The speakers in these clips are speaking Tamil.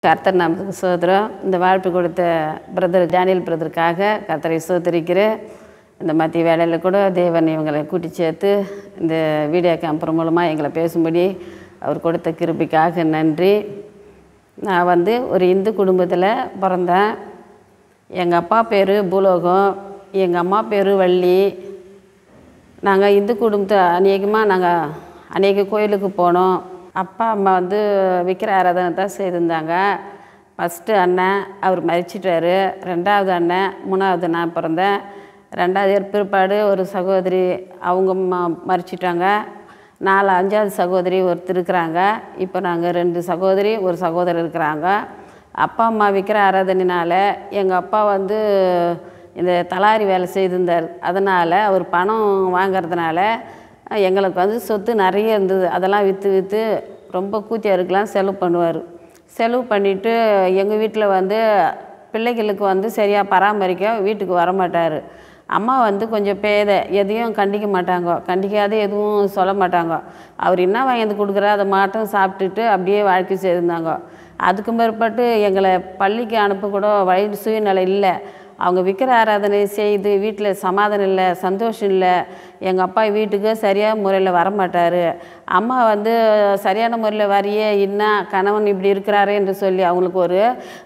கர்த்தர் நமக்கு சோதரம் இந்த வாழ்ப்பு கொடுத்த பிரதர் டேனியல் பிரதருக்காக கர்த்தரை சோதரிக்கிறேன் இந்த மத்திய வேலையில் கூட தேவன் இவங்களை கூட்டி சேர்த்து இந்த வீடியோ கேம்பர் மூலமாக எங்களை பேசும்படி அவர் கொடுத்த கிருபிக்காக நன்றி நான் வந்து ஒரு இந்து குடும்பத்தில் பிறந்தேன் எங்கள் அப்பா பேர் பூலோகம் எங்கள் அம்மா பேர் வள்ளி நாங்கள் இந்து குடும்பத்தை அநேகமாக நாங்கள் அநேக கோயிலுக்கு போனோம் அப்பா அம்மா வந்து விக்கிர ஆராதனை தான் செய்திருந்தாங்க ஃபஸ்ட்டு அண்ணன் அவர் மறிச்சிட்டாரு ரெண்டாவது அண்ணன் மூணாவது நான் பிறந்தேன் ரெண்டாவது இயர் பிற்பாடு ஒரு சகோதரி அவங்க ம மறிச்சிட்டாங்க நாலு அஞ்சாவது சகோதரி ஒருத்தர் இருக்கிறாங்க இப்போ நாங்கள் ரெண்டு சகோதரி ஒரு சகோதரர் இருக்கிறாங்க அப்பா அம்மா விற்கிற ஆராதனைனால எங்கள் அப்பா வந்து இந்த தலாரி வேலை செய்திருந்தார் அதனால் அவர் பணம் வாங்கிறதுனால எங்களுக்கு வந்து சொத்து நிறைய இருந்தது அதெல்லாம் விற்று விற்று ரொம்ப கூத்தியாருக்கெலாம் செலவு பண்ணுவார் செலவு பண்ணிவிட்டு எங்கள் வீட்டில் வந்து பிள்ளைகளுக்கு வந்து சரியாக பராமரிக்க வீட்டுக்கு வரமாட்டார் அம்மா வந்து கொஞ்சம் பேதை எதையும் கண்டிக்க மாட்டாங்க கண்டிக்காத எதுவும் சொல்ல மாட்டாங்க அவர் என்ன வாங்கி கொடுக்குறா அதை மாட்டும் சாப்பிட்டுட்டு அப்படியே வாழ்க்கை செய்திருந்தாங்க அதுக்கு மேற்பட்டு எங்களை பள்ளிக்கு அனுப்ப கூட வழி சூழ்நிலை இல்லை அவங்க விக்கிர ஆராதனை செய்து வீட்டில் சமாதானம் இல்லை சந்தோஷம் இல்லை எங்கள் அப்பா வீட்டுக்கு சரியான முறையில் வரமாட்டார் அம்மா வந்து சரியான முறையில் வரையே என்ன கணவன் இப்படி இருக்கிறாரு என்று சொல்லி அவங்களுக்கு ஒரு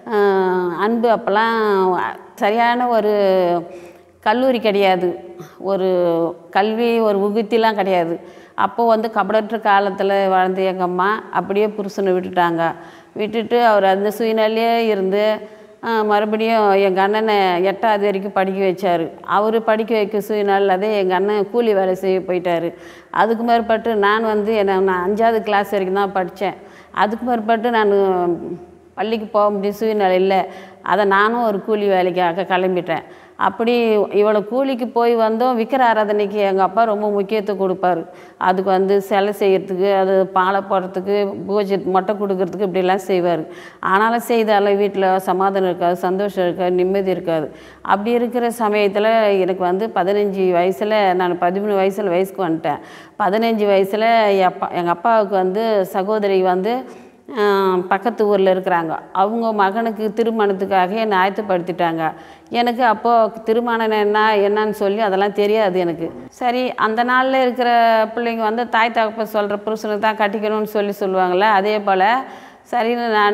அன்பு அப்போல்லாம் சரியான ஒரு கல்லூரி கிடையாது ஒரு கல்வி ஒரு உகுத்திலாம் கிடையாது அப்போது வந்து கபடற்ற காலத்தில் வாழ்ந்த எங்கள் அம்மா அப்படியே புருஷனை விட்டுட்டாங்க விட்டுட்டு அவர் அந்த சுயநிலையே இருந்து மறுபடியும் எங்கள் அண்ணனை எட்டாவது வரைக்கும் படிக்க வச்சார் அவர் படிக்க வைக்க சூழ்நிலை எங்கள் அண்ணன் கூலி வேலை செய்ய போயிட்டார் அதுக்கு மேற்பட்டு நான் வந்து என்ன நான் அஞ்சாவது கிளாஸ் வரைக்கும் தான் படித்தேன் அதுக்கு மேற்பட்டு நான் பள்ளிக்கு போக முடிய சூழ்நிலை இல்லை அதை நானும் ஒரு கூலி வேலைக்காக கிளம்பிட்டேன் அப்படி இவ்வளோ கூலிக்கு போய் வந்தோம் விக்கிர ஆராதனைக்கு எங்கள் அப்பா ரொம்ப முக்கியத்துவம் கொடுப்பார் அதுக்கு வந்து சிலை செய்கிறதுக்கு அது பாலை போடுறதுக்கு பூஜை மொட்டை கொடுக்கறதுக்கு இப்படிலாம் செய்வார் ஆனாலும் செய்தாலும் வீட்டில் சமாதானம் இருக்காது சந்தோஷம் இருக்காது நிம்மதி இருக்காது அப்படி இருக்கிற சமயத்தில் எனக்கு வந்து பதினஞ்சு வயசில் நான் பதிமூணு வயசில் வயசுக்கு வந்துட்டேன் பதினஞ்சு வயசில் அப்பா எங்கள் அப்பாவுக்கு வந்து சகோதரி வந்து பக்கத்து ஊரில் இருக்கிறாங்க அவங்க மகனுக்கு திருமணத்துக்காக என்னை ஆயத்தப்படுத்திட்டாங்க எனக்கு அப்போது திருமணம் என்ன என்னன்னு சொல்லி அதெல்லாம் தெரியாது எனக்கு சரி அந்த நாளில் இருக்கிற பிள்ளைங்க வந்து தாய் தகப்ப சொல்கிற புருஷனுக்கு தான் கட்டிக்கணும்னு சொல்லி சொல்லுவாங்கள்ல அதே போல் சரின்னு நான்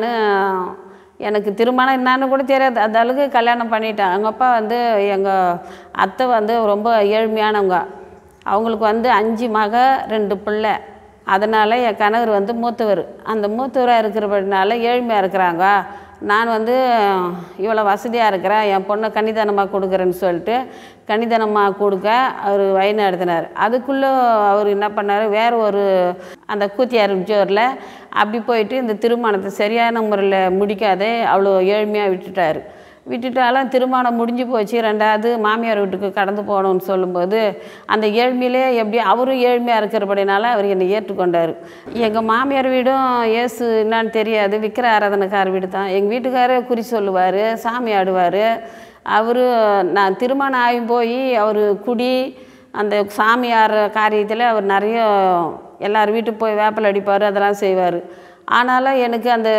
எனக்கு திருமணம் என்னான்னு கூட தெரியாது அந்த அளவுக்கு கல்யாணம் பண்ணிட்டேன் அவங்க அப்பா வந்து எங்கள் அத்தை வந்து ரொம்ப ஏழ்மையானவங்க அவங்களுக்கு வந்து அஞ்சு மக ரெண்டு பிள்ளை அதனால் என் கணவர் வந்து மூத்தவர் அந்த மூத்தவராக இருக்கிறபடினால ஏழ்மையாக இருக்கிறாங்க நான் வந்து இவ்வளோ வசதியாக இருக்கிறேன் என் பொண்ணை கன்னிதானமாக கொடுக்குறேன்னு சொல்லிட்டு கன்னிதானமாக கொடுக்க அவர் வழி நடத்தினார் அதுக்குள்ளே அவர் என்ன பண்ணார் வேறு ஒரு அந்த கூத்தியார் ஜோரில் அப்படி போயிட்டு இந்த திருமணத்தை சரியான முறையில் முடிக்காதே அவ்வளோ ஏழ்மையாக விட்டுட்டார் விட்டுட்டாலும் திருமணம் முடிஞ்சு போச்சு ரெண்டாவது மாமியார் வீட்டுக்கு கடந்து போகணும்னு சொல்லும்போது அந்த ஏழ்மையிலே எப்படி அவரும் ஏழ்மையாக இருக்கிறபடினால அவர் என்னை ஏற்றுக்கொண்டார் எங்கள் மாமியார் வீடும் ஏசு என்னான்னு தெரியாது விக்கிர ஆராதனைக்கார வீடு தான் எங்கள் வீட்டுக்காரர் குறி சொல்லுவார் சாமி ஆடுவார் அவர் நான் திருமணம் ஆகி போய் அவர் குடி அந்த சாமி ஆடுற காரியத்தில் அவர் நிறைய எல்லார் வீட்டுக்கு போய் வேப்பல் அடிப்பார் அதெல்லாம் செய்வார் ஆனாலும் எனக்கு அந்த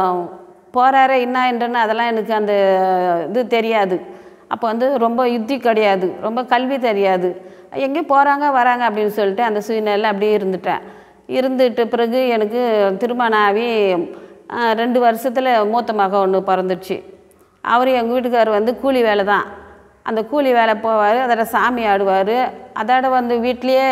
போகிறாரு என்ன என்றன்னு அதெல்லாம் எனக்கு அந்த இது தெரியாது அப்போ வந்து ரொம்ப யுத்தி கிடையாது ரொம்ப கல்வி தெரியாது எங்கேயும் போகிறாங்க வராங்க அப்படின்னு சொல்லிட்டு அந்த சூழ்நிலையில் அப்படியே இருந்துட்டேன் இருந்துட்டு பிறகு எனக்கு திருமணம் ஆகி ரெண்டு வருஷத்தில் மூத்த மக ஒன்று பிறந்துச்சு அவர் எங்கள் வீட்டுக்கார் வந்து கூலி வேலை தான் அந்த கூலி வேலை போவார் அதோட சாமி ஆடுவார் அதோட வந்து வீட்லேயே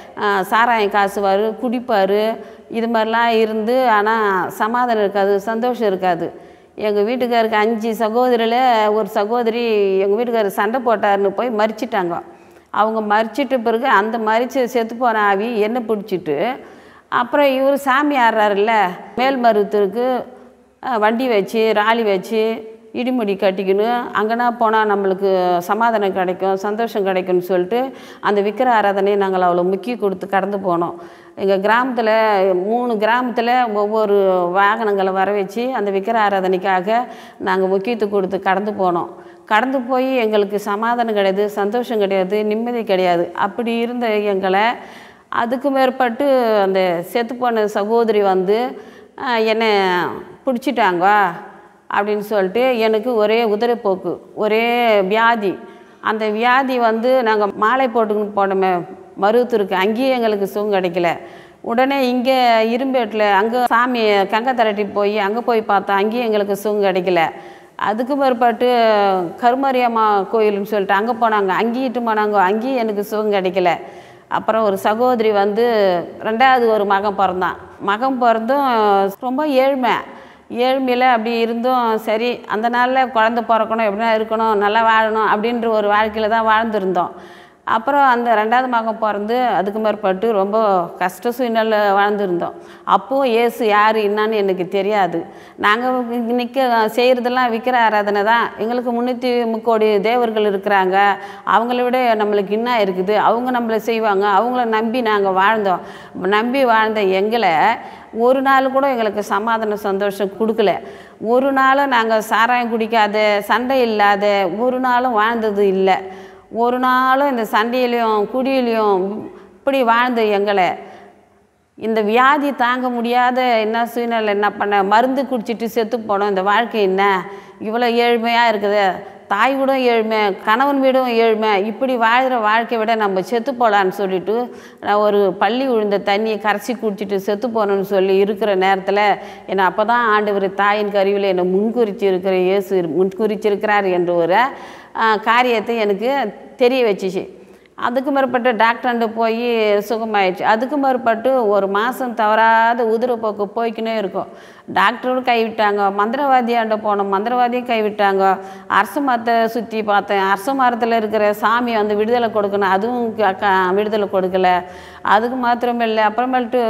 சாராயம் காசுவார் குடிப்பார் இது மாதிரிலாம் இருந்து ஆனால் சமாதானம் இருக்காது சந்தோஷம் இருக்காது எங்கள் வீட்டுக்காருக்கு அஞ்சு சகோதரியில் ஒரு சகோதரி எங்கள் வீட்டுக்காரர் சண்டை போட்டார்னு போய் மறிச்சிட்டாங்க அவங்க மறிச்சிட்ட பிறகு அந்த மறிச்சு செத்து போன ஆவி என்ன பிடிச்சிட்டு அப்புறம் இவர் சாமி ஆடுறாருல்ல மேல்மருவத்தூருக்கு வண்டி வச்சு ராலி வச்சு இடிமுடி கட்டிக்கணும் அங்கேனா போனால் நம்மளுக்கு சமாதானம் கிடைக்கும் சந்தோஷம் கிடைக்கும்னு சொல்லிட்டு அந்த விக்கிர ஆராதனையை நாங்கள் அவ்வளோ முக்கிய கொடுத்து கடந்து போனோம் எங்கள் கிராமத்தில் மூணு கிராமத்தில் ஒவ்வொரு வாகனங்களை வர வச்சு அந்த விக்கிர ஆராதனைக்காக நாங்கள் முக்கியத்துவம் கொடுத்து கடந்து போனோம் கடந்து போய் எங்களுக்கு சமாதானம் கிடையாது சந்தோஷம் கிடையாது நிம்மதி கிடையாது அப்படி இருந்த எங்களை அதுக்கு மேற்பட்டு அந்த செத்துப்போன சகோதரி வந்து என்னை பிடிச்சிட்டாங்க அப்படின்னு சொல்லிட்டு எனக்கு ஒரே உதரப்போக்கு ஒரே வியாதி அந்த வியாதி வந்து நாங்கள் மாலை போட்டுக்கின்னு போனோமே மருவத்தூருக்கு அங்கேயும் எங்களுக்கு சுகம் கிடைக்கல உடனே இங்கே இரும்பேட்டில் அங்கே சாமி கங்கை திரட்டி போய் அங்கே போய் பார்த்தோம் அங்கேயும் எங்களுக்கு சுகம் கிடைக்கல அதுக்கு பிற்பாட்டு கருமாரியம்மா கோயில்னு சொல்லிட்டு அங்கே போனாங்க அங்கேயிட்டு போனாங்க அங்கேயும் எனக்கு சுகம் கிடைக்கல அப்புறம் ஒரு சகோதரி வந்து ரெண்டாவது ஒரு மகன் பிறந்தான் மகன் பிறந்தும் ரொம்ப ஏழ்மை ஏழ்மையில் அப்படி இருந்தும் சரி அந்த நாளில் குழந்த பிறக்கணும் எப்படின்னா இருக்கணும் நல்லா வாழணும் அப்படின்ற ஒரு வாழ்க்கையில் தான் வாழ்ந்துருந்தோம் அப்புறம் அந்த ரெண்டாவது மகன் பிறந்து அதுக்கு மேற்பட்டு ரொம்ப கஷ்ட சூழ்நிலை வாழ்ந்துருந்தோம் அப்போவும் இயேசு யார் என்னான்னு எனக்கு தெரியாது நாங்கள் நிற்க செய்கிறதெல்லாம் விக்கிர ஆராதனை தான் எங்களுக்கு முந்நூற்றி முக்கோடி தேவர்கள் இருக்கிறாங்க அவங்கள விட நம்மளுக்கு என்ன இருக்குது அவங்க நம்மளை செய்வாங்க அவங்கள நம்பி நாங்கள் வாழ்ந்தோம் நம்பி வாழ்ந்த எங்களை ஒரு நாள் கூட எங்களுக்கு சமாதான சந்தோஷம் கொடுக்கல ஒரு நாளும் நாங்கள் சாராயம் குடிக்காத சண்டை இல்லாத ஒரு நாளும் வாழ்ந்தது இல்லை ஒரு நாளும் இந்த சண்டையிலையும் குடியிலையும் இப்படி வாழ்ந்த எங்களை இந்த வியாதி தாங்க முடியாத என்ன சூழ்நிலை என்ன பண்ண மருந்து குடிச்சிட்டு செத்து போனோம் இந்த வாழ்க்கை என்ன இவ்வளோ ஏழ்மையாக இருக்குது தாய் வீடும் ஏழ்மை கணவன் வீடும் ஏழ்மை இப்படி வாழ்கிற வாழ்க்கையை விட நம்ம செத்து போகலான்னு சொல்லிட்டு நான் ஒரு பள்ளி விழுந்த தண்ணியை கரைச்சி குடிச்சிட்டு செத்து போகணும்னு சொல்லி இருக்கிற நேரத்தில் என்னை அப்போ தான் ஆண்டவர் தாயின் கருவியில் என்னை முன்குறிச்சு இருக்கிற இயேசு முன்குறிச்சிருக்கிறார் என்ற ஒரு ஆஹ், காரியத்தை எனக்கு தெரிய வச்சுச்சு அதுக்கு மேற்பட்டு டாக்டர்கிட்ட போய் சுகமாயிடுச்சு அதுக்கு மேற்பட்டு ஒரு மாதம் தவறாத உதிரப்போக்கு போய்க்கினே இருக்கும் டாக்டரும் கைவிட்டாங்க மந்திரவாதியாண்ட போனோம் மந்திரவாதியும் கைவிட்டாங்க அரச மரத்தை சுற்றி பார்த்தேன் அரச மரத்தில் இருக்கிற சாமி வந்து விடுதலை கொடுக்கணும் அதுவும் க- க- விடுதலை கொடுக்கல அதுக்கு மாத்திரம் இல்லை அப்புறமேல்ட்டு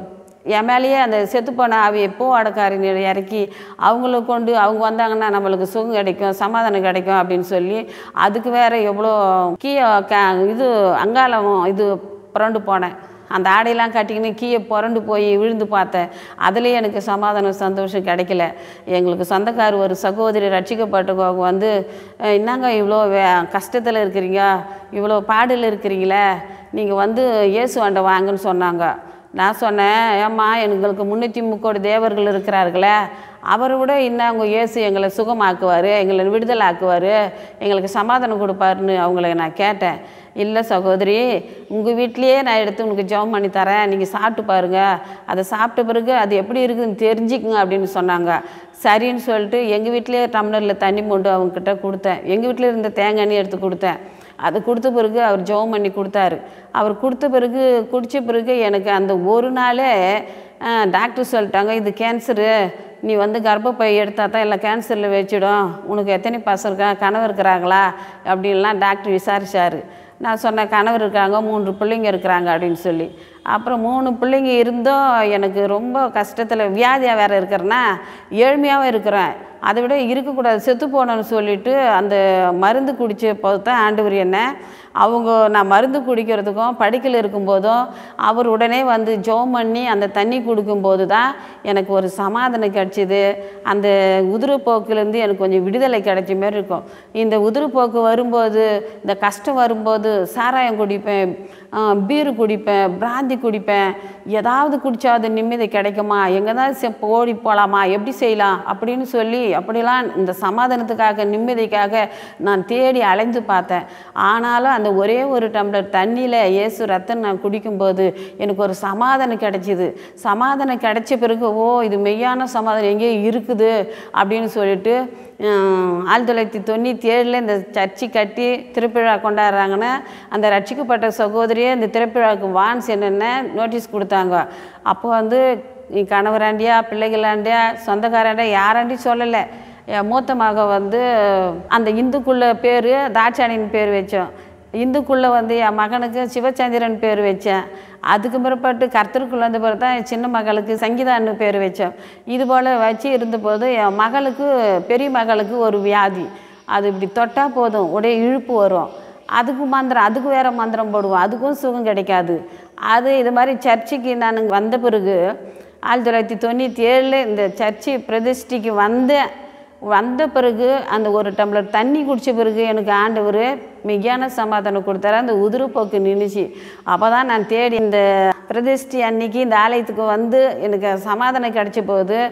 என் மேலேயே அந்த செத்துப்போன ஆவியை பூ அடக்காரிங்க இறக்கி அவங்கள கொண்டு அவங்க வந்தாங்கன்னா நம்மளுக்கு சுகம் கிடைக்கும் சமாதானம் கிடைக்கும் அப்படின்னு சொல்லி அதுக்கு வேற எவ்வளோ கீழே க இது அங்காளம் இது புரண்டு போனேன் அந்த ஆடையெல்லாம் கட்டிக்கின்னு கீழே புரண்டு போய் விழுந்து பார்த்தேன் அதுலேயே எனக்கு சமாதானம் சந்தோஷம் கிடைக்கல எங்களுக்கு சொந்தக்கார் ஒரு சகோதரி ரட்சிக்கப்பட்டவங்க வந்து "அஹ், என்னங்க இவ்வளோ வே கஷ்டத்தில் இருக்கிறீங்க இவ்வளோ பாடில் இருக்கிறீங்களே நீங்கள் வந்து இயேசுவாண்ட வாங்கன்னு சொன்னாங்க நான் சொன்னேன் ஏம்மா எங்களுக்கு முன்னூற்றி முக்கோடி தேவர்கள் இருக்கிறார்களே அவரை விட இன்னும் அவங்க இயேசு எங்களை சுகமாக்குவார் எங்களை விடுதலை ஆக்குவார் எங்களுக்கு சமாதானம் கொடுப்பாருன்னு அவங்கள நான் கேட்டேன் இல்லை சகோதரி உங்கள் வீட்லேயே நான் எடுத்து உங்களுக்கு ஜெபம் பண்ணி தரேன் நீங்கள் சாப்பிட்டு பாருங்க அதை சாப்பிட்ட பிறகு அது எப்படி இருக்குதுன்னு தெரிஞ்சுக்குங்க அப்படின்னு சொன்னாங்க சரின்னு சொல்லிட்டு எங்கள் வீட்டிலேயே டம்ளரில் தண்ணி மொண்டு அவங்கக்கிட்ட கொடுத்தேன் எங்கள் வீட்டில் இருந்த தேங்காய் எண்ணெய் எடுத்து கொடுத்தேன் அது கொடுத்த பிறகு அவர் ஜெபம் பண்ணி கொடுத்தாரு அவர் கொடுத்த பிறகு குடித்த பிறகு எனக்கு அந்த ஒரு நாளே அஹ், டாக்டர் சொல்லிட்டாங்க இது கேன்சரு நீ வந்து கர்ப்பப்பை எடுத்தால் தான் இல்லை கேன்சரில் வச்சிடும் உனக்கு எத்தனை பசங்க இருக்கா கணவர் இருக்கிறாங்களா அப்படின்லாம் டாக்டர் விசாரிச்சாரு நான் சொன்னேன் கணவர் இருக்காங்க மூன்று பிள்ளைங்க இருக்கிறாங்க அப்படின்னு சொல்லி அப்புறம் மூணு பிள்ளைங்க இருந்தும் எனக்கு ரொம்ப கஷ்டத்தில் வியாதியாக வேறு இருக்கிறேன்னா ஏழ்மையாகவும் இருக்கிறேன் அதை விட இருக்கக்கூடாது செத்து போனோன்னு சொல்லிட்டு அந்த மருந்து குடித்த போது தான் ஆண்டவர் என்ன அவங்க நான் மருந்து குடிக்கிறதுக்கும் படிக்கல இருக்கும்போதும் அவர் உடனே வந்து ஜோம் பண்ணி அந்த தண்ணி குடிக்கும்போது தான் எனக்கு ஒரு சமாதானம் கிடச்சிது அந்த உதிரப்போக்குலேருந்து எனக்கு கொஞ்சம் விடுதலை கிடைச்ச மாதிரி இருக்கும் இந்த உதிரப்போக்கு வரும்போது இந்த கஷ்டம் வரும்போது சாராயம் குடிப்பேன் ஆ, பீரு குடிப்பேன் பிராந்தி குடிப்பேன் ஏதாவது குடிச்சாவது நிம்மதி கிடைக்குமா எங்கே தான் செ ஓடி போகலாமா எப்படி செய்யலாம் அப்படின்னு சொல்லி அப்படிலாம் இந்த சமாதானத்துக்காக நிம்மதிக்காக நான் தேடி அலைஞ்சு பார்த்தேன் ஆனாலும் அந்த ஒரே ஒரு டம்ளர் தண்ணியில் இயேசு ரத்தம் நான் குடிக்கும்போது எனக்கு ஒரு சமாதானம் கிடைச்சிது சமாதானம் கிடைச்ச பிறகு ஓ இது மெய்யான சமாதானம் எங்கேயோ இருக்குது அப்படின்னு சொல்லிட்டு ஹம், ஆயிரத்தி தொள்ளாயிரத்தி தொண்ணூற்றி ஏழில் இந்த சர்ச்சு கட்டி திருப்பிழா கொண்டாடுறாங்கன்னா அந்த ரட்சிக்கப்பட்ட சகோதரியே இந்த திருப்பிழாவுக்கு வான்ஸ் என்னென்ன நோட்டீஸ் கொடுத்தாங்க அப்போ வந்து நீ கணவராண்டியா பிள்ளைகளாண்டியா சொந்தக்காராண்டியா யாராண்டி சொல்லலை என் மூத்த மக வந்து அந்த இந்துக்குள்ள பேர் தாட்சாணின்னு பேர் வச்சோம் இந்துக்குள்ளே வந்து என் மகனுக்கு சிவச்சந்திரன் பேர் வச்சேன் அதுக்கு பிற்பாட்டு கர்த்தருக்குள்ள வந்த பிறகு தான் என் சின்ன மகளுக்கு சங்கீதான்னு பேர் வச்சோம் இது போல் வச்சு இருந்தபோது என் மகளுக்கு பெரிய மகளுக்கு ஒரு வியாதி அது இப்படி தொட்டால் போதும் உடைய இழுப்பு வரும் அதுக்கு மந்திரம் அதுக்கு வேற மந்திரம் போடுவோம் அதுக்கும் சுகம் கிடைக்காது அது இது மாதிரி சர்ச்சுக்கு நான் வந்த பிறகு ஆயிரத்தி தொள்ளாயிரத்தி தொண்ணூற்றி ஏழில் இந்த சர்ச்சு பிரதிஷ்டிக்கு வந்தேன் வந்த பிறகு அந்த ஒரு டம்ளர் தண்ணி குடித்த பிறகு எனக்கு ஆண்டவர் மிகையான சமாதானம் கொடுத்தாரு அந்த உதிரப்போக்கு நின்றுச்சு அப்போ தான் நான் தேடி இந்த பிரதிஷ்டி அன்னைக்கு இந்த ஆலயத்துக்கு வந்து எனக்கு சமாதானம் கிடைச்ச போது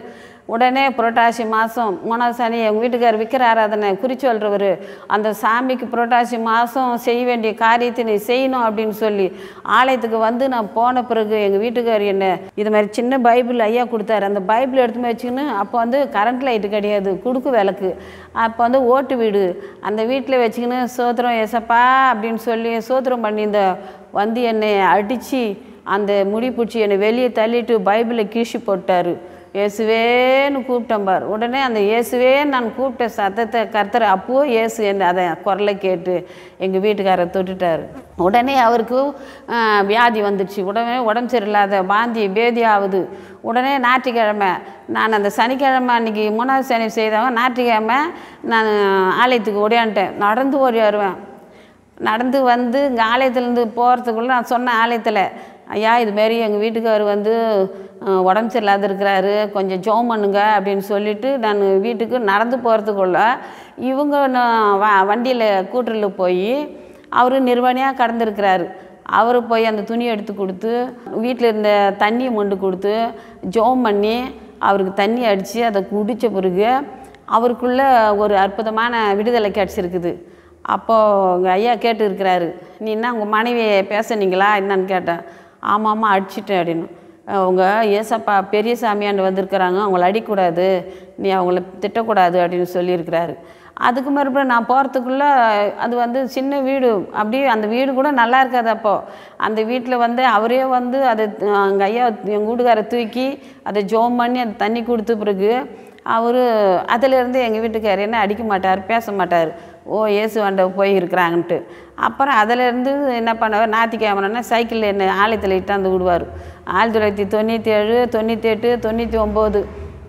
உடனே புரட்டாசி மாதம் மூணாவது சனி எங்கள் வீட்டுக்கார் விக்கிர ஆராதனை குறி சொல்கிறவர் அந்த சாமிக்கு புரட்டாசி மாதம் செய்ய வேண்டிய காரியத்தை நீ செய்யணும் அப்படின்னு சொல்லி ஆலயத்துக்கு வந்து நான் போன பிறகு எங்கள் வீட்டுக்கார் என்ன இது மாதிரி சின்ன பைபிள் ஐயா கொடுத்தாரு அந்த பைபிள் எடுத்து போய் வச்சுக்கின்னு அப்போ வந்து கரண்ட் லைட்டு கிடையாது குடுக்கு விளக்கு அப்போ வந்து ஓட்டு வீடு அந்த வீட்டில் வச்சுக்கின்னு சோத்திரம் ஏசப்பா அப்படின்னு சொல்லி சோத்திரம் பண்ணி இந்த வந்து என்னை அடித்து அந்த முடி பிடிச்சி என்னை வெளியே தள்ளிட்டு பைபிளை கீழ்ச்சி போட்டார் இயேசுவேன்னு கூப்பிட்டேன் பார் உடனே அந்த இயேசுவே நான் கூப்பிட்ட சத்தத்தை கர்த்தர் அப்போ இயேசு என்ன அதை குரலை கேட்டு எங்கள் வீட்டுக்காரரை தொட்டுட்டார் உடனே அவருக்கு ஆஹ், வியாதி வந்துடுச்சு உடனே உடம்பு சரியில்லாத வாந்தி பேதி ஆகுது உடனே ஞாயிற்றுக்கிழமை நான் அந்த சனிக்கிழமை அன்றைக்கி மூணாவது சனி செய்தவன் ஞாயிற்றுக்கிழமை நான் ஆலயத்துக்கு ஓடியான்ட்டேன் நடந்து ஓடி வருவேன் நடந்து வந்து இங்கே ஆலயத்துலேருந்து போகிறதுக்குள்ளே நான் சொன்னேன் ஆலயத்தில் ஐயா இதுமாரி எங்கள் வீட்டுக்கார் வந்து அஹ், உடம்பு சரியில்லாத இருக்கிறாரு கொஞ்சம் ஜோம் பண்ணுங்க அப்படின்னு சொல்லிட்டு நான் வீட்டுக்கு நடந்து போகிறதுக்குள்ள இவங்க நான் வ வண்டியில் கூட்டரில் போய் அவர் நிர்வாணியாக கடந்திருக்கிறாரு அவர் போய் அந்த துணியை எடுத்து கொடுத்து வீட்டில் இருந்த தண்ணியை மொண்டு கொடுத்து ஜோம் பண்ணி அவருக்கு தண்ணி அடித்து அதை குடித்த பிறகு அவருக்குள்ள ஒரு அற்புதமான விடுதலை கிடச்சிருக்குது அப்போது உங்கள் ஐயா கேட்டு இருக்கிறாரு நீ என்ன உங்கள் மனைவியை பேசுனீங்களா என்னன்னு கேட்டேன் ஆமாம்மா அடிச்சிட்டேன் அப்படின்னு அவங்க ஏசப்பா பெரிய சாமியாண்டு வந்திருக்கிறாங்க அவங்கள அடிக்கூடாது நீ அவங்கள திட்டக்கூடாது அப்படின்னு சொல்லியிருக்கிறாரு அதுக்கு மறுபடியும் நான் போகிறதுக்குள்ளே அது வந்து சின்ன வீடு அப்படியே அந்த வீடு கூட நல்லா இருக்காது அப்போது அந்த வீட்டில் வந்து அவரே வந்து அதை எங்கள் ஐயா எங்கள் வீட்டுக்காரை தூக்கி அதை ஜோம் பண்ணி அந்த தண்ணி கொடுத்த பிறகு அவர் அதிலேருந்து எங்கள் வீட்டுக்கார் என்ன அடிக்க மாட்டார் பேச மாட்டார் ஓ இயேசு ஆண்ட போய் இருக்கிறாங்கன்ட்டு அப்புறம் அதிலேருந்து என்ன பண்ணுவார் ஞாயிற்றுக்கிழமைனா சைக்கிளில் என்ன ஆலயத்தில் இட்டாந்து விடுவார் ஆயிரத்தி தொள்ளாயிரத்தி தொண்ணூற்றி ஏழு தொண்ணூற்றி எட்டு தொண்ணூற்றி ஒம்பது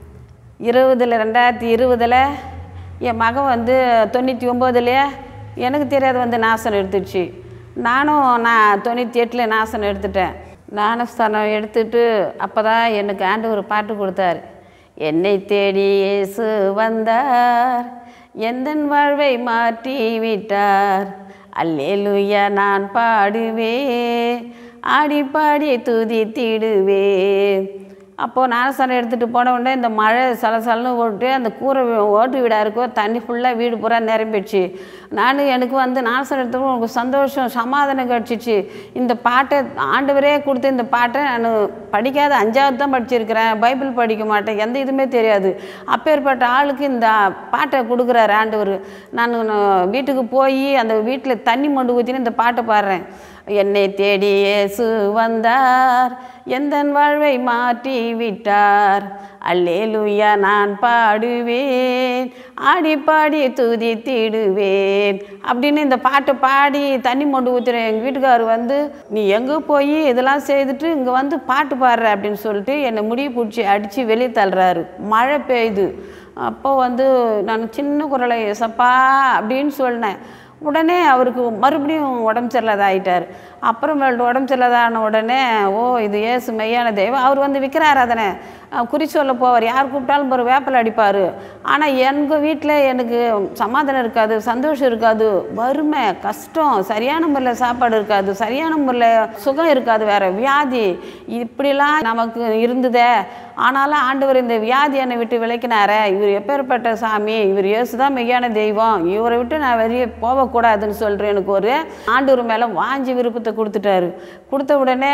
இருபதில் ரெண்டாயிரத்தி இருபதில் என் மகன் வந்து தொண்ணூற்றி ஒம்போதுலேயே எனக்கு தெரியாது வந்து நாசனம் எடுத்துடுச்சு நானும் நான் தொண்ணூற்றி எட்டில் நாசனம் எடுத்துட்டேன் ஞானஸ்தானம் எடுத்துட்டு அப்போ தான் எனக்கு ஆண்டு ஒரு பாட்டு கொடுத்தாரு என்னை தேடி இயேசு வந்தார் எந்தன் வாழ்வை மாற்றி விட்டார் அல்லேலூயா நான் பாடுவேன் ஆடி பாடி துதித்திடுவேன் அப்போது ஞானஸ்தானம் எடுத்துகிட்டு போன உடனே இந்த மழை சலசலன்னு ஓட்டு அந்த கூரை வீ- ஓட்டு வீடாக இருக்கோ தண்ணி ஃபுல்லாக வீடு பூரா நிரம்பிடுச்சு நான் எனக்கு வந்து ஞானஸ்தானம் எடுத்தப்போ எனக்கு சந்தோஷம் சமாதானம் கிடச்சிச்சு இந்த பாட்டை ஆண்டவரே கொடுத்த இந்த பாட்டை நான் படிக்காத அஞ்சாவது தான் படிச்சிருக்கிறேன் பைபிள் படிக்க மாட்டேன் எந்த இதுவுமே தெரியாது அப்பேற்பட்ட ஆளுக்கு இந்த பாட்டை கொடுக்குறாரு ஆண்டவர் நான் வீட்டுக்கு போய் அந்த வீட்டில் தண்ணி மண்டு ஊற்றின்னு இந்த பாட்டை பாடுறேன் என்னை தேடி இயேசு வந்தார் எந்தன் வாழ்வை மாற்றி விட்டார் அல்லேலூயா நான் பாடுவேன் ஆடி பாடி துதித்திடுவேன் அப்படின்னு இந்த பாட்டை பாடி தண்ணி மொண்டு ஊற்றுறேன் எங்கள் வீட்டுக்காரர் வந்து நீ எங்கே போய் இதெல்லாம் செய்துட்டு இங்கே வந்து பாட்டு பாடுற அப்படின்னு சொல்லிட்டு என்னை முடிய பிடிச்சி அடித்து வெளியே தள்ளுறாரு மழை பெய்யுது அப்போ வந்து நான் சின்ன குரலை சப்பா அப்படின்னு சொன்னேன் உடனே அவருக்கு மறுபடியும் உடம்பு சரியில்லாத ஆயிட்டார் அப்புறமேல் உடம்பு சரியில்லாதான உடனே ஓ இது ஏசு மெய்யான தெய்வம் அவர் வந்து விக்கிர ஆராதனை அஹ், குறி சொல்ல போவார் யார் கூப்பிட்டாலும் ஒரு வேப்பில் அடிப்பார் ஆனால் எங்கள் வீட்டில் எனக்கு சமாதானம் இருக்காது சந்தோஷம் இருக்காது வறுமை கஷ்டம் சரியான முறையில் சாப்பாடு இருக்காது சரியான முறையில் சுகம் இருக்காது வேறு வியாதி இப்படிலாம் நமக்கு இருந்ததே ஆனாலும் ஆண்டவர் இந்த வியாதி என்னை விட்டு விளக்கினாரே இவர் எப்பேற்பட்ட சாமி இவர் இயேசு தான் மெய்யான தெய்வம் இவரை விட்டு நான் வெளியே போகக்கூடாதுன்னு சொல்கிறேன் எனக்கு ஒரு ஆண்டவர் மேலே வாஞ்சி விருப்பத்தை கொடுத்துட்டாரு கொடுத்த உடனே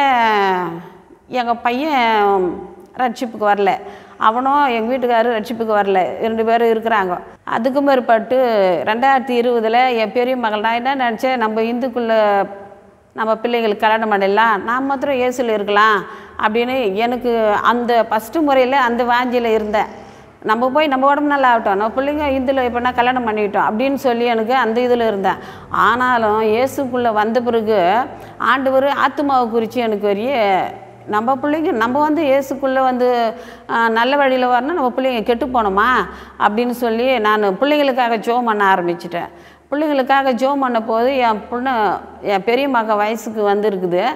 எங்கள் பையன் ரட்சிப்புக்கு வரல அவனும் எங்கள் வீட்டுக்காரரும் ரட்சிப்புக்கு வரல ரெண்டு பேரும் இருக்கிறாங்க அதுக்கு மேற்பட்டு ரெண்டாயிரத்தி இருபதில் என் பெரிய மகள் நான் என்ன நினச்சேன் நம்ம இந்துக்குள்ள நம்ம பிள்ளைங்களுக்கு கல்யாணம் பண்ணிடலாம் நான் மாத்திரம் இயேசுல இருக்கலாம் அப்படின்னு எனக்கு அந்த ஃபஸ்ட்டு முறையில் அந்த வாஞ்சியில் இருந்தேன் நம்ம போய் நம்ம உடம்பு நல்லா ஆகட்டும் நம்ம பிள்ளைங்க இதில் இப்போ நான் கல்யாணம் பண்ணிக்கிட்டோம் அப்படின்னு சொல்லி எனக்கு அந்த இதில் இருந்தேன் ஆனாலும் இயேசுக்குள்ளே வந்த பிறகு ஆண்டவர் ஆத்துமாவை குறித்து எனக்கு பெரிய நம்ம பிள்ளைங்க நம்ம வந்து இயேசுக்குள்ளே வந்து ஆ, நல்ல வழியில் வரணும் நம்ம பிள்ளைங்க கெட்டு போனோமா அப்படின்னு சொல்லி நான் பிள்ளைங்களுக்காக ஜோம் பண்ண ஆரம்பிச்சிட்டேன் பிள்ளைங்களுக்காக ஜோம் பண்ண போது என் பொண்ணு என் பெரிய மக வயசுக்கு வந்திருக்குது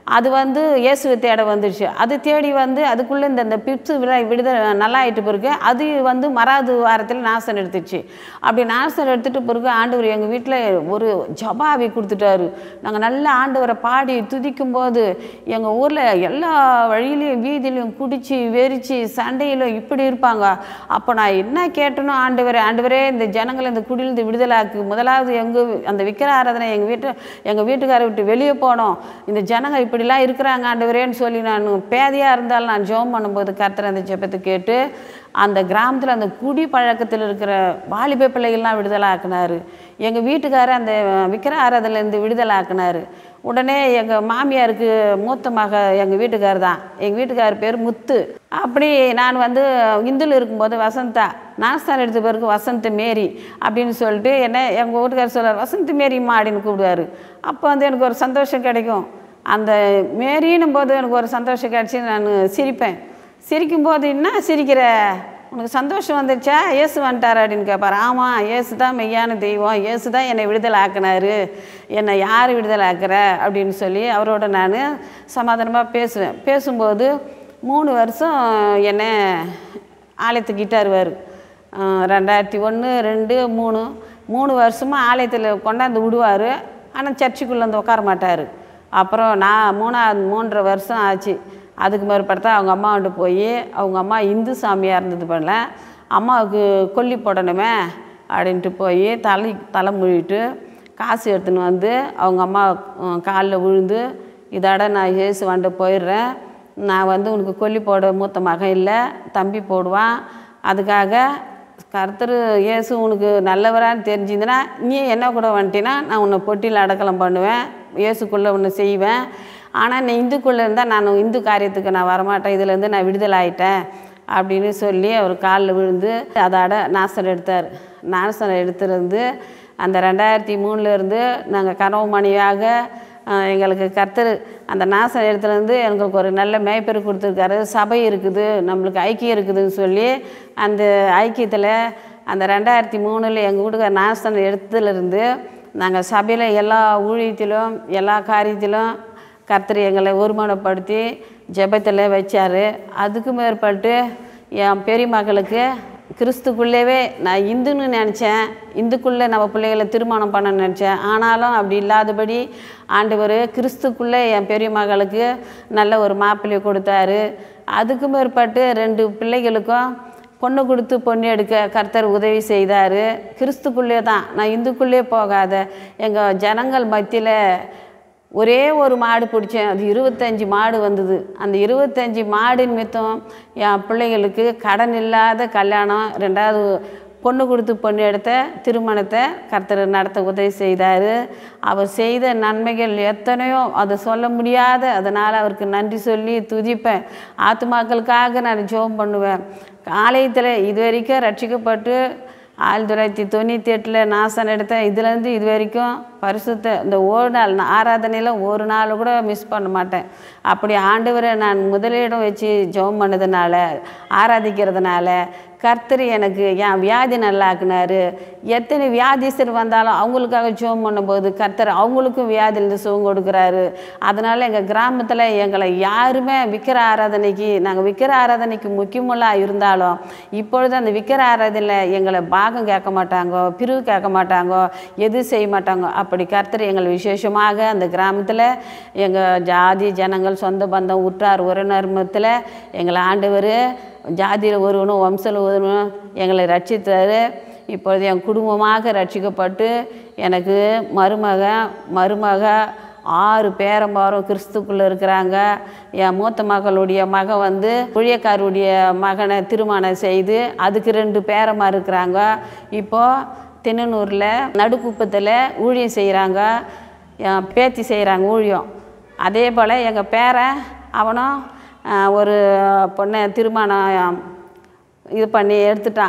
அது வந்து இயேசுவை தேட வந்துடுச்சு அது தேடி வந்து அதுக்குள்ளே இந்த இந்த பிப்ஸு விட விடுதலை நல்லா ஆயிட்டு பிறகு அது வந்து மறாவது வாரத்தில் நாசம் எடுத்துச்சு அப்படி நாசம் எடுத்துட்டு பிறகு ஆண்டவர் எங்கள் வீட்டில் ஒரு ஜபாவி கொடுத்துட்டாரு நாங்கள் நல்ல ஆண்டவரை பாடி துதிக்கும் போது எங்கள் ஊரில் எல்லா வழியிலையும் வீதியிலையும் குடிச்சு வெறிச்சு சண்டையிலும் இப்படி இருப்பாங்க அப்போ நான் என்ன கேட்டனோ ஆண்டவரே ஆண்டவரே இந்த ஜனங்களை இந்த குடியிலிருந்து விடுதலாக்கு முதலாவது எங்கள் அந்த விக்கிர ஆராதனை எங்கள் வீட்டு எங்கள் வீட்டுக்காரை விட்டு வெளியே போனோம் இந்த ஜனங்க இப்படிலாம் இருக்கிறாங்க ஆண்டவரேன்னு சொல்லி நான் பேதையாக இருந்தாலும் நான் ஜெபம் பண்ணும்போது கர்த்தர் அந்த ஜெபத்தை கேட்டு அந்த கிராமத்தில் அந்த குடி பழக்கத்தில் இருக்கிற வாலிப பிள்ளைகள்லாம் விடுதலை ஆக்குனாரு எங்கள் வீட்டுக்காரர் அந்த விக்கிர ஆராதனையிலேருந்து விடுதலை ஆக்குனாரு உடனே எங்கள் மாமியாருக்கு மூத்த மக எங்கள் வீட்டுக்கார் தான் எங்கள் வீட்டுக்கார் பேர் முத்து அப்படி நான் வந்து இந்துல இருக்கும்போது வசந்தா நாஸ்தான் எடுத்த பிறகு வசந்த மேரி அப்படின்னு சொல்லிட்டு என்ன எங்கள் வீட்டுக்காரர் சொல்றார் வசந்த மேரிம்மா அப்படின்னு கூப்பிடுவார் அப்போ வந்து எனக்கு ஒரு சந்தோஷம் கிடைக்கும் அந்த மேரின்னும் போது எனக்கு ஒரு சந்தோஷம் கிடச்சி நான் சிரிப்பேன் சிரிக்கும்போது என்ன சிரிக்கிற உனக்கு சந்தோஷம் வந்துச்சா இயேசு வந்துட்டார் அப்படின்னு கேட்பார் ஆமாம் இயேசு தான் மெய்யான தெய்வம் இயேசு தான் என்னை விடுதலை ஆக்கினாரு என்னை யார் விடுதலை ஆக்குற அப்படின்னு சொல்லி அவரோட நான் சமாதானமாக பேசுவேன் பேசும்போது மூணு வருஷம் என்னை ஆலயத்துக்கிட்டாருவார் ரெண்டாயிரத்தி ஒன்று ரெண்டு மூணு மூணு வருஷமாக ஆலயத்தில் கொண்டாந்து விடுவார் ஆனால் சர்ச்சுக்குள்ளே வந்து உட்கார மாட்டார் அப்புறம் நான் மூணாவது மூன்றரை வருஷம் ஆச்சு அதுக்கு மேற்பட்டு தான் அவங்க அம்மாவிட்ட போய் அவங்க அம்மா இந்து சாமியாக இருந்தது பண்ணல அம்மாவுக்கு கொல்லி போடணுமே அப்படின்ட்டு போய் தலை தலை முழிட்டு காசு எடுத்துன்னு வந்து அவங்க அம்மா காலில் விழுந்து இதோட நான் இயேசு வந்துட்டு போயிடுறேன் நான் வந்து உனக்கு கொல்லி போட மூத்த மகன் இல்லை தம்பி போடுவான் அதுக்காக கர்த்தர் இயேசு உனக்கு நல்லவரான்னு தெரிஞ்சிருந்தனா நீ என்ன கூட வந்துட்டினா நான் உன்னை பொட்டியில் அடக்கலம் பண்ணுவேன் இயேசுக்குள்ளே உன்னை செய்வேன் ஆனால் நீ இந்துக்குள்ளே இருந்தால் நான் இந்து காரியத்துக்கு நான் வரமாட்டேன் இதுலேருந்து நான் விடுதலை ஆயிட்டேன் அப்படின்னு சொல்லி அவர் காலில் விழுந்து அதோட நாசம் எடுத்தார் நாசம் எடுத்திருந்து அந்த ரெண்டாயிரத்தி மூணுலேருந்து நாங்கள் கனவு மணியாக அஹ், எங்களுக்கு கர்த்தர் அந்த நாசம் இடத்துலேருந்து எங்களுக்கு ஒரு நல்ல மேய்ப்பர் கொடுத்துருக்காரு சபை இருக்குது நம்மளுக்கு ஐக்கியம் இருக்குதுன்னு சொல்லி அந்த ஐக்கியத்தில் அந்த ரெண்டாயிரத்தி மூணில் எங்கள் வீட்டுக்கு நாசம் இடத்துலேருந்து நாங்கள் சபையில் எல்லா ஊழியத்திலும் எல்லா காரியத்திலும் கர்த்தர் எங்களை ஒருமானப்படுத்தி ஜெபத்தில் வச்சார் அதுக்கு மேற்பட்டு என் பெரிய மகளுக்கு கிறிஸ்துக்குள்ளேவே நான் இந்துன்னு நினச்சேன் இந்துக்குள்ளே நம்ம பிள்ளைகளை திருமணம் பண்ண நினச்சேன் ஆனாலும் அப்படி இல்லாதபடி ஆண்டவர் கிறிஸ்துக்குள்ளே என் பெரிய மகளுக்கு நல்ல ஒரு மாப்பிள்ளையை கொடுத்தாரு அதுக்கு மேற்பட்டு ரெண்டு பிள்ளைகளுக்கும் பொண்ணு கொடுத்து பொண்ணு எடுக்க கர்த்தர் உதவி செய்தார் கிறிஸ்துக்குள்ளே தான் நான் இந்துக்குள்ளே போகாத எங்கள் ஜனங்கள் மத்தியில் ஒரே ஒரு மாடு பிடிச்சேன் அது இருபத்தஞ்சி மாடு வந்தது அந்த இருபத்தஞ்சி மாடு நிமித்தம் என் பிள்ளைகளுக்கு கடன் இல்லாத கல்யாணம் ரெண்டாவது பொண்ணு கொடுத்து பொண்ணு எடுத்த திருமணத்தை கர்த்தர் நடத்த உதவி செய்தார் அவர் செய்த நன்மைகள் எத்தனையோ அதை சொல்ல முடியாத அதனால் அவருக்கு நன்றி சொல்லி துதிப்பேன் ஆத்துமாக்களுக்காக நான் ஜெபம் பண்ணுவேன் ஆலயத்தில் இது வரைக்கும் ரட்சிக்கப்பட்டு ஆயிரத்தி தொள்ளாயிரத்தி தொண்ணூற்றி எட்டில் நாசம் எடுத்தேன் இதுலேருந்து இது வரைக்கும் பரிசுத்த இந்த ஒரு நாள் நான் ஆராதனையில் ஒரு நாள் கூட மிஸ் பண்ண மாட்டேன் அப்படி ஆண்டவரை நான் முதலிடம் வச்சு ஜெபம் பண்ணதுனால ஆராதிக்கிறதுனால கர்த்தர் எனக்கு என் வியாதி நல்லாக்குனாரு எத்தனை வியாதிஸ்தர் வந்தாலும் அவங்களுக்காக ஜெபம் பண்ணும்போது கர்த்தர் அவங்களுக்கும் வியாதியிலிருந்து சுகம் கொடுக்குறாரு அதனால் எங்கள் கிராமத்தில் எங்களை யாருமே விக்கிர ஆராதனைக்கு நாங்கள் விக்கிர ஆராதனைக்கு முக்கியமுள்ளாக இருந்தாலும் இப்பொழுது அந்த விக்கிர ஆராதனையில் எங்களை பாகம் கேட்க மாட்டாங்க பிரிவு கேட்க மாட்டாங்க எது செய்ய மாட்டாங்க அப்படி கர்த்தர் எங்களை விசேஷமாக அந்த கிராமத்தில் எங்கள் ஜாதி ஜனங்கள் சொந்த பந்தம் உற்றார் உறவினர் மத்தியில் எங்களை ஆண்டவர் ஜாதியில் ஒருவனும் வம்சத்தில் ஒருவனும் எங்களை ரட்சித்தார் இப்பொழுது என் குடும்பமாக ரட்சிக்கப்பட்டு எனக்கு மருமகன் மருமக ஆறு பேரம்பாரும் கிறிஸ்துக்குள்ளே இருக்கிறாங்க என் மூத்த மகளுடைய மகன் வந்து புழியக்காருடைய மகனை திருமணம் செய்து அதுக்கு ரெண்டு பேரம்மா இருக்கிறாங்க இப்போது தென்னனூரில் நடுக்குப்பத்தில் ஊழியம் செய்கிறாங்க என் பேத்தி செய்கிறாங்க ஊழியம் அதே போல் எங்கள் பேரன் அவனும் ஆஹ், ஒரு பொண்ணை திருமணம் இது பண்ணி எடுத்துட்டான்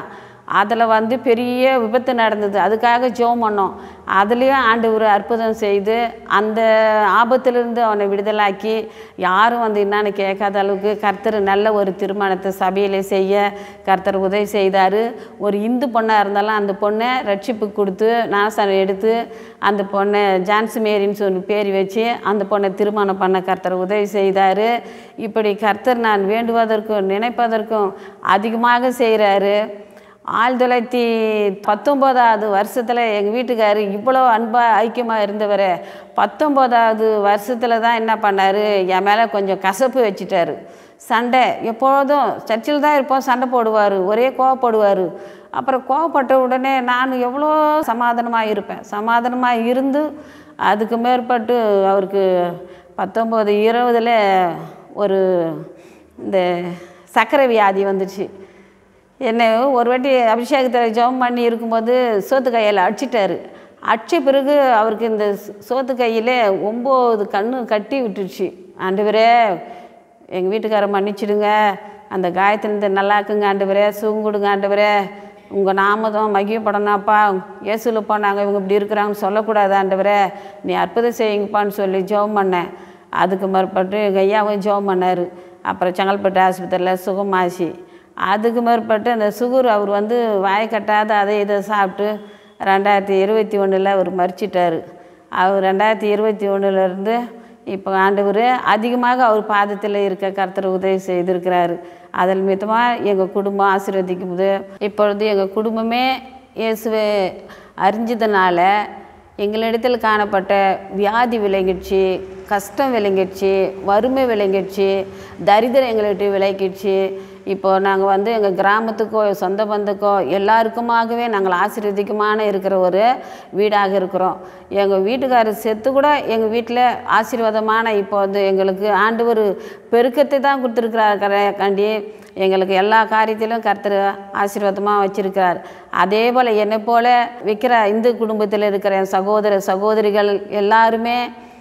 அதில் வந்து பெரிய விபத்து நடந்தது அதுக்காக ஜெபம் பண்ணோம் அதுலேயும் ஆண்டவர் அற்புதம் செய்து அந்த ஆபத்திலிருந்து அவனை விடுதலாக்கி யாரும் வந்து என்னன்னு கேட்காத அளவுக்கு கர்த்தர் நல்ல ஒரு திருமணத்தை சபையிலே செய்ய கர்த்தர் உதவி செய்தார் ஒரு இந்து பொண்ணாக இருந்தாலும் அந்த பொண்ணை ரட்சிப்பு கொடுத்து நாசனம் எடுத்து அந்த பொண்ணை ஜான்சி மேரின்னு சொல்லி பேர் வச்சு அந்த பொண்ணை திருமணம் பண்ண கர்த்தர் உதவி செய்தார் இப்படி கர்த்தர் நான் வேண்டுவதற்கும் நினைப்பதற்கும் அதிகமாக செய்கிறாரு ஆயிரத்தி தொள்ளாயிரத்தி பத்தொம்போதாவது வருஷத்தில் எங்கள் வீட்டுக்காரர் இவ்வளோ அன்பாக ஐக்கியமாக இருந்தவர் பத்தொம்போதாவது வருஷத்தில் தான் என்ன பண்ணார் என் மேலே கொஞ்சம் கசப்பு வச்சுட்டாரு சண்டை எப்பொழுதும் சர்ச்சில் தான் இருப்போம் சண்டை போடுவார் ஒரே கோவப்படுவார் அப்புறம் கோவப்பட்ட உடனே நான் எவ்வளோ சமாதானமாக இருப்பேன் சமாதானமாக இருந்து அதுக்கு மேற்பட்டு அவருக்கு பத்தொம்போது இருபதில் ஒரு இந்த சர்க்கரை வியாதி வந்துச்சு என்னை ஒரு வாட்டி அபிஷேகத்தில் ஜெபம் பண்ணி இருக்கும்போது சோத்து கையில் அடிச்சிட்டாரு அடித்த பிறகு அவருக்கு இந்த சோத்து கையில் ஒம்பது கண்ணு கட்டி விட்டுருச்சு ஆண்டவரே எங்கள் வீட்டுக்கார மன்னிச்சிடுங்க அந்த காயத்திலிருந்து நல்லாக்குங்க ஆண்டவரே சுகம் கொடுங்க ஆண்டவரே உங்கள் நாமதம் மகிழ்ப்படணாப்பா இயேசுல போனாங்க இவங்க இப்படி இருக்கிறாங்கன்னு சொல்லக்கூடாது ஆண்டவரே நீ அற்புதம் செய்யுங்கப்பான்னு சொல்லி ஜெபம் பண்ணேன் அதுக்கு மறுபட்டு எங்கள் ஐயாவும் ஜெபம் பண்ணார் அப்புறம் செங்கல்பட்டு ஆஸ்பத்திரியில் சுகமாச்சு அதுக்கு மேற்பட்டு அந்த சுகர் அவர் வந்து வாய் கட்டாத அதை இதை சாப்பிட்டு ரெண்டாயிரத்தி இருபத்தி ஒன்றில் அவர் மறிச்சிட்டார் அவர் ரெண்டாயிரத்தி இருபத்தி ஒன்றுலேருந்து இப்போ ஆண்டவர் அதிகமாக அவர் பாதத்தில் இருக்க கர்த்தர் உதவி செய்திருக்கிறாரு அதன் மித்தமாக எங்கள் குடும்பம் ஆசீர்வதிக்கும்போது இப்பொழுது எங்கள் குடும்பமே இயேசுவை அறிஞ்சதுனால எங்களிடத்தில் காணப்பட்ட வியாதி விளங்கிடுச்சு கஷ்டம் விளங்கிடுச்சு வறுமை விளங்கிடுச்சு தரித்திரம் எங்கள்கிட்ட விளங்கிடுச்சு இப்போ நாங்கள் வந்து எங்கள் கிராமத்துக்கோ சொந்த பந்துக்கோ எல்லாருக்குமாகவே நாங்கள் ஆசீர்வதிக்குமான இருக்கிற ஒரு வீடாக இருக்கிறோம் எங்கள் வீட்டுக்காரர் செத்து கூட எங்கள் வீட்டில் ஆசீர்வாதமான இப்போ வந்து எங்களுக்கு ஆண்டவர் பெருக்கத்தை தான் கொடுத்துருக்கிறார் காண்டி எங்களுக்கு எல்லா காரியத்திலும் கர்த்தர் ஆசீர்வாதமாக வச்சிருக்கிறார் அதே போல் என்னை போல் விற்கிற இந்து குடும்பத்தில் இருக்கிற என் சகோதர சகோதரிகள் எல்லாருமே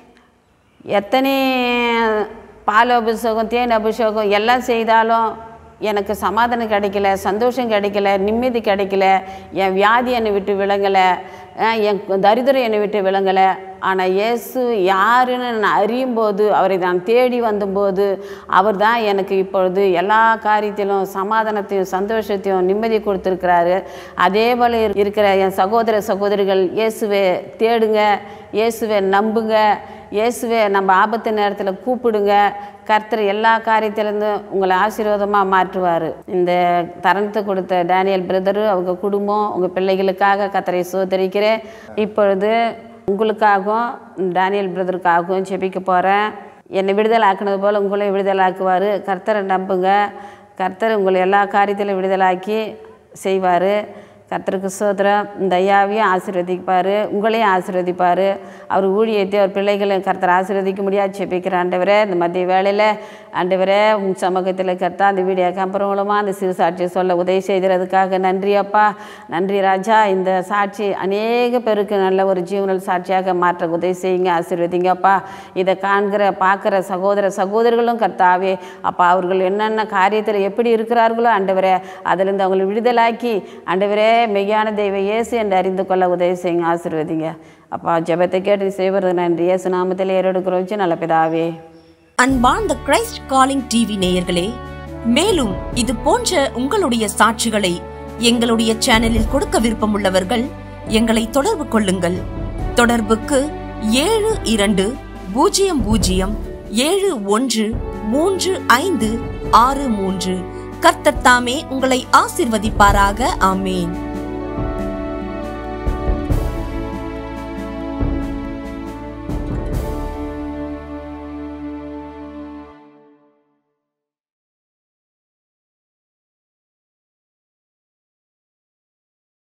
எத்தனை பால் அபிஷேகம் தேன் அபிஷேகம் எல்லாம் செய்தாலும் எனக்கு சமாதானம் கிடைக்கல சந்தோஷம் கிடைக்கல நிம்மதி கிடைக்கல என் வியாதி என்னை விட்டு விளங்கலை என் தரித்திரம் என்னை விட்டு விளங்கலை ஆனால் இயேசு யாருன்னு நான் அறியும் போது அவரை நான் தேடி வந்தபோது அவர் தான் எனக்கு இப்பொழுது எல்லா காரியத்திலும் சமாதானத்தையும் சந்தோஷத்தையும் நிம்மதி கொடுத்துருக்கிறாரு அதே போல் இருக்கிற என் சகோதர சகோதரிகள் இயேசுவை தேடுங்க இயேசுவை நம்புங்க இயேசுவை நம்ம ஆபத்து நேரத்தில் கூப்பிடுங்க கர்த்தர் எல்லா காரியத்திலேருந்தும் உங்களை ஆசீர்வாதமாக மாற்றுவார் இந்த தருணத்தை கொடுத்த டேனியல் பிரதரு அவங்க குடும்பம் உங்கள் பிள்ளைகளுக்காக கத்தரை சோதரிக்கிறேன் இப்பொழுது உங்களுக்காகவும் டேனியல் பிரதருக்காகவும் ஜெபிக்க போகிறேன் என்னை விடுதலை ஆக்குனது போல் உங்களையும் விடுதலை ஆக்குவார் கர்த்தரை நம்புங்க கர்த்தர் உங்களை எல்லா காரியத்திலும் விடுதலாக்கி செய்வார் கர்த்தருக்கு சோதரம் இந்த ஐயாவையும் ஆசீர்வதிப்பார் உங்களையும் ஆசீர்வதிப்பார் அவர் ஊழியத்தை அவர் பிள்ளைகளை கர்த்தர் ஆசீர்வதிக்க முடியாது செப்பிக்கிற ஆண்டவரே இந்த மத்திய வேலையில் ஆண்டவரே உன் சமூகத்தில் கர்த்தா அந்த வீடியோ கம்பரம் மூலமாக அந்த சிறு சாட்சியை சொல்ல உதவி செய்கிறதுக்காக நன்றி அப்பா நன்றி ராஜா இந்த சாட்சி அநேக பேருக்கு நல்ல ஒரு ஜீவனல் சாட்சியாக மாற்ற உதவி செய்யுங்க ஆசீர்வதிங்கப்பா இதை காண்கிற பார்க்குற சகோதர சகோதரர்களும் கர்த்தாவே அப்பா அவர்கள் என்னென்ன காரியத்தில் எப்படி இருக்கிறார்களோ ஆண்டவரே அதிலிருந்து அவங்களை விடுதலாக்கி ஆண்டவரே மெய்யான தெய்வ இயேசு என்று அறிந்து கொள்ள உதவி செய்யுங்க ஆசீர்வதிங்க அப்பா ஜெபத்தை கேட்டு செய்வது நன்றி இயேசு நாமத்தில் ஏறெடுக்கிறோம் நல்ல பிதாவே அன்பார்ந்த கிரைஸ்ட் காலிங் டிவி நேயர்களே மேலும் இது போன்ற உங்களுடைய சாட்சிகளை எங்களுடைய சேனலில் கொடுக்க விருப்பமுள்ளவர்கள் எங்களை தொடர்பு கொள்ளுங்கள் தொடர்புக்கு ஏழு இரண்டு பூஜ்ஜியம் பூஜ்ஜியம் ஏழு ஒன்று மூன்று ஐந்து ஆறு மூன்று கர்த்தர் தாமே உங்களை ஆசிர்வதிப்பாராக ஆமேன்